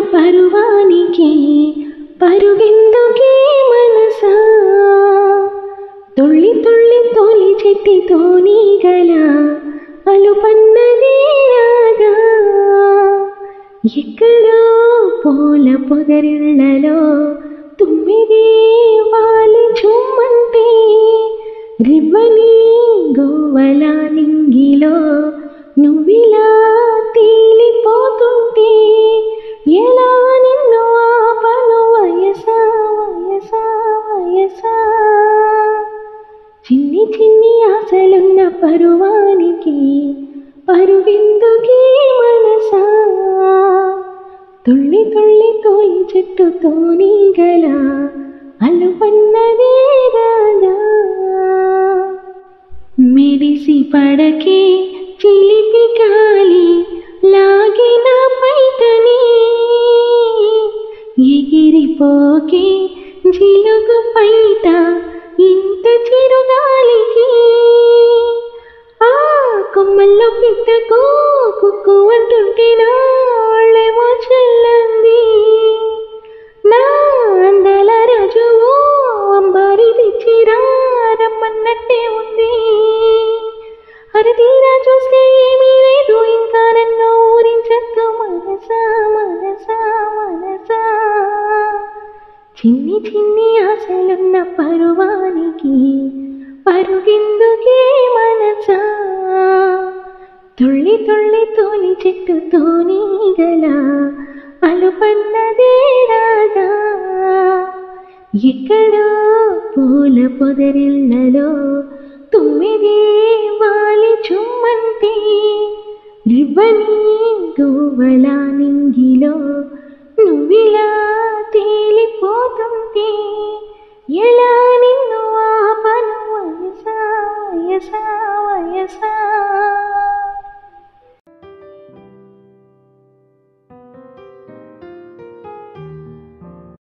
పరువానికి పరుగెందుకే మనసా తుళ్ళి తుళ్ళి తోలి చెట్టితో నీగల అలుపన్నది రాగా ఎక్కడో పూల పొదరిళ్లలో తుమ్మిది వాలి చుమ్మంటే రివ్వని గోవల నింగిలో నువ్విలా తేలిపోతుంటే ఎలా నిన్ను ఆపను వయసా వయసా వయసా చిన్ని చిన్ని ఆశలున్న పరువానికి పరువెందుకే మనసా తుళ్ళి తుళ్ళి తోలి చెట్టుతో నీగల అలుపన్నదే రాగా మెరిసి పడకే చిలిపి గాలి లాగిన పైటని ఎగిరిపోకే జిలుగు పైట ఇంత చిరుగాలికి ఆ కొమ్మల్లో పిట్టకు కుక్కు అంటుంటే నా వాళ్ళేమో చెల్లంది నా అందాల రాజువు అంబారి తెచ్చిరా రమ్మన్నట్టే ఉంది అది తీరా చూస్తే ఏమీ లేదు ఇంకా నన్ను ఊరించద్దు మనసా మనసా మనసా చిన్ని చిన్ని ఆశలున్న పరువానికి పరుగెందుకే మనసా తుళ్ళి తుళ్ళి తోలి చెట్టుతో నీగల అలుపన్నదే రాగా ఎక్కడో పూల పొదరిళ్లలో తుమ్మిది వాలి చుమ్మంటే రివ్వని గోవల నింగిలో నువ్విలా